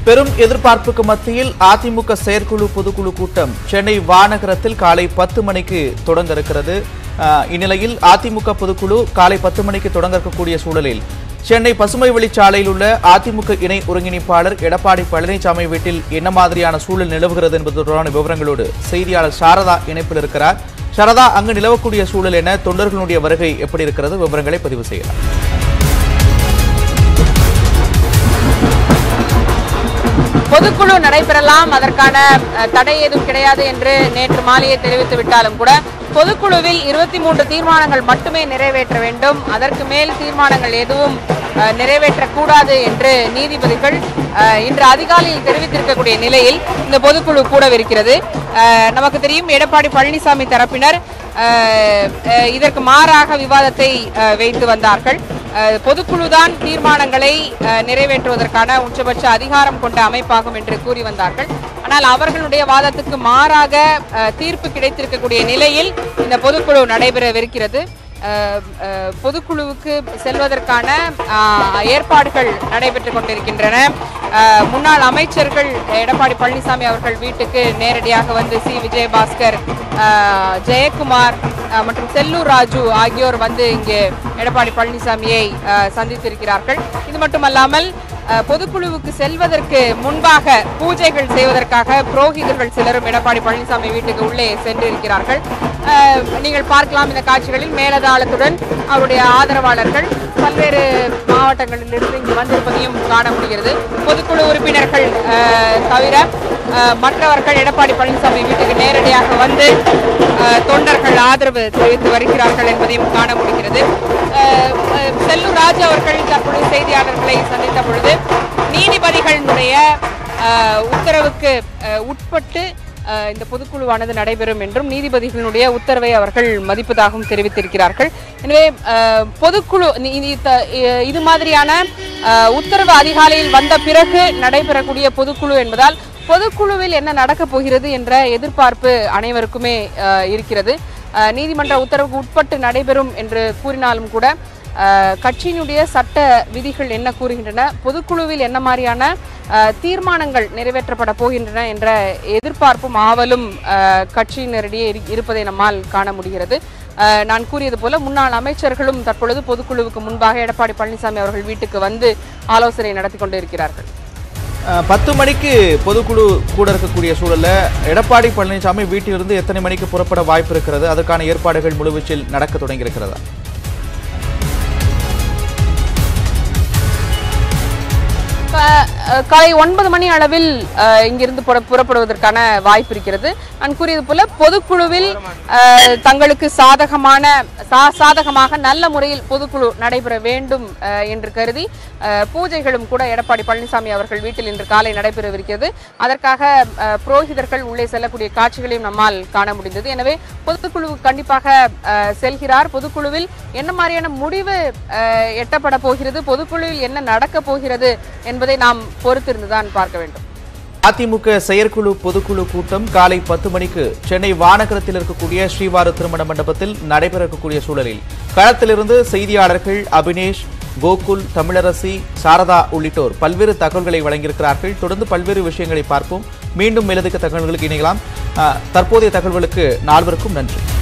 பெரும் எதிர்பார்ப்புக்கு மத்தியில் அதிமுக செயற்குழு பொதுக்குழு கூட்டம் சென்னை வானகரத்தில் காலை பத்து மணிக்கு தொடங்க இருக்கிறது அஹ், இந்நிலையில் அதிமுக பொதுக்குழு காலை பத்து மணிக்கு தொடங்க இருக்கக்கூடிய சூழலில் சென்னை பசுமை வழிச்சாலையில் உள்ள அதிமுக இணை ஒருங்கிணைப்பாளர் எடப்பாடி பழனிசாமி வீட்டில் என்ன மாதிரியான சூழல் நிலவுகிறது என்பது தொடர்பான விவரங்களோடு செய்தியாளர் சாரதா இணைப்பில் இருக்கிறார் சாரதா அங்கு நிலவக்கூடிய சூழல் என தொண்டர்களுடைய வருகை எப்படி இருக்கிறது விவரங்களை பதிவு செய்யலாம் பொதுக்குழு நடைபெறலாம் அதற்கான அஹ், தடை ஏதும் கிடையாது என்று நேற்று மாலையே தெரிவித்து விட்டாலும் கூட பொதுக்குழுவில் இருபத்தி மூன்று தீர்மானங்கள் மட்டுமே நிறைவேற்ற வேண்டும் அதற்கு மேல் தீர்மானங்கள் எதுவும் அஹ், நிறைவேற்றக்கூடாது என்று நீதிபதிகள் அஹ், இன்று அதிகாலையில் தெரிவித்திருக்கக்கூடிய நிலையில் இந்த பொதுக்குழு கூடவிருக்கிறது அஹ், நமக்கு தெரியும் எடப்பாடி பழனிசாமி தரப்பினர் அஹ், அஹ், இதற்கு மாறாக விவாதத்தை அஹ், வைத்து வந்தார்கள் அஹ், பொதுக்குழுதான் தீர்மானங்களை அஹ், நிறைவேற்றுவதற்கான உச்சபட்ச அதிகாரம் கொண்ட அமைப்பாகும் என்று கூறி வந்தார்கள் ஆனால் அவர்களுடைய வாதத்துக்கு மாறாக அஹ், தீர்ப்பு கிடைத்திருக்கக்கூடிய நிலையில் இந்த பொதுக்குழு நடைபெறவிருக்கிறது அஹ், அஹ், பொதுக்குழுவுக்கு செல்வதற்கான அஹ், ஏற்பாடுகள் நடைபெற்றுக் கொண்டிருக்கின்றன அஹ், முன்னாள் அமைச்சர்கள் எடப்பாடி பழனிசாமி அவர்கள் வீட்டுக்கு நேரடியாக வந்து சி விஜயபாஸ்கர் அஹ், ஜெயக்குமார் அஹ், மற்றும் செல்லூர் ராஜு ஆகியோர் வந்து இங்கே எடப்பாடி பழனிசாமியை அஹ், சந்தித்திருக்கிறார்கள் இது மட்டுமல்லாமல் அஹ், பொதுக்குழுவுக்கு செல்வதற்கு முன்பாக பூஜைகள் செய்வதற்காக புரோகிதர்கள் சிலரும் எடப்பாடி பழனிசாமி வீட்டுக்கு உள்ளே சென்றிருக்கிறார்கள் அஹ், நீங்கள் பார்க்கலாம் இந்த காட்சிகளில் மேலதாளத்துடன் அவருடைய ஆதரவாளர்கள் பல்வேறு மாவட்டங்களிலிருந்து இங்கு வந்திருப்பதையும் காண முடிகிறது பொதுக்குழு உறுப்பினர்கள் அஹ், தவிர அஹ், மற்றவர்கள் எடப்பாடி பழனிசாமி வீட்டுக்கு நேரடியாக வந்து அஹ், தொண்டர்கள் ஆதரவு தெரிவித்து வருகிறார்கள் என்பதையும் காண முடிகிறது அஹ், அஹ், செல்லூர் ராஜு அவர்கள் தற்பொழுது செய்தியாளர்களை சந்தித்த பொழுது நீதிபதிகளினுடைய அஹ், உத்தரவுக்கு அஹ், உட்பட்டு அஹ், இந்த பொதுக்குழுவானது நடைபெறும் என்றும் நீதிபதிகளுடைய உத்தரவை அவர்கள் மதிப்பதாகவும் தெரிவித்திருக்கிறார்கள் எனவே அஹ், பொதுக்குழு நி- இது த- இ- இது மாதிரியான அஹ், உத்தரவு அதிகாலையில் வந்த பிறகு நடைபெறக்கூடிய பொதுக்குழு என்பதால் பொதுக்குழுவில் என்ன நடக்கப் போகிறது என்ற எதிர்பார்ப்பு அனைவருக்குமே அஹ், இருக்கிறது அஹ், நீதிமன்ற உத்தரவுக்கு உட்பட்டு நடைபெறும் என்று கூறினாலும் கூட அஹ், கட்சியினுடைய சட்ட விதிகள் என்ன கூறுகின்றன பொதுக்குழுவில் என்ன மாதிரியான அஹ், தீர்மானங்கள் நிறைவேற்றப்பட போகின்றன என்ற எதிர்பார்ப்பும் ஆவலும் அஹ், கட்சியினரிடையே இரு- இருப்பதை நம்மால் காண முடிகிறது அஹ், நான் கூறியது போல முன்னாள் அமைச்சர்களும் தற்பொழுது பொதுக்குழுவுக்கு முன்பாக எடப்பாடி பழனிசாமி அவர்கள் வீட்டுக்கு வந்து ஆலோசனை நடத்தி கொண்டிருக்கிறார்கள் அஹ், பத்து மணிக்கு பொதுக்குழு கூட இருக்கக்கூடிய சூழல்ல எடப்பாடி பழனிசாமி வீட்டிலிருந்து எத்தனை மணிக்கு புறப்பட வாய்ப்பு இருக்கிறது அதற்கான ஏற்பாடுகள் முழுவீச்சில் நடக்க தொடங்கி இருக்கிறதா கா- அஹ் காலை ஒன்பது மணி அளவில் அஹ், இங்கிருந்து புற- புறப்படுவதற்கான வாய்ப்பு இருக்கிறது நான் கூறியது போல பொதுக்குழுவில் அஹ், தங்களுக்கு சாதகமான சா- சாதகமாக நல்ல முறையில் பொதுக்குழு நடைபெற வேண்டும் அஹ், என்று கருதி அஹ், பூஜைகளும் கூட எடப்பாடி பழனிசாமி அவர்கள் வீட்டில் இன்று காலை நடைபெறவிருக்கிறது அதற்காக அஹ், புரோகிதர்கள் உள்ளே செல்லக்கூடிய காட்சிகளையும் நம்மால் காண முடிந்தது எனவே பொதுக்குழு கண்டிப்பாக அஹ், செல்கிறார் பொதுக்குழுவில் என்ன மாதிரியான முடிவு அஹ், எட்டப்பட போகிறது பொதுக்குழுவில் என்ன நடக்க போகிறது என்பதை நாம் பொறுத்திருந்துதான் பார்க்க வேண்டும் அதிமுக செயற்குழு பொதுக்குழு கூட்டம் காலை பத்து மணிக்கு சென்னை வானகரத்தில் இருக்கக்கூடிய ஸ்ரீவாரு திருமண மண்டபத்தில் நடைபெற இருக்கக்கூடிய சூழலில் களத்திலிருந்து செய்தியாளர்கள் அபினேஷ் கோகுல் தமிழரசி சாரதா உள்ளிட்டோர் பல்வேறு தகவல்களை வழங்கியிருக்கிறார்கள் தொடர்ந்து பல்வேறு விஷயங்களை பார்ப்போம் மீண்டும் மேலதிக தகவல்களுக்கு இணையலாம் அஹ், தற்போதைய தகவல்களுக்கு நால்வருக்கும் நன்றி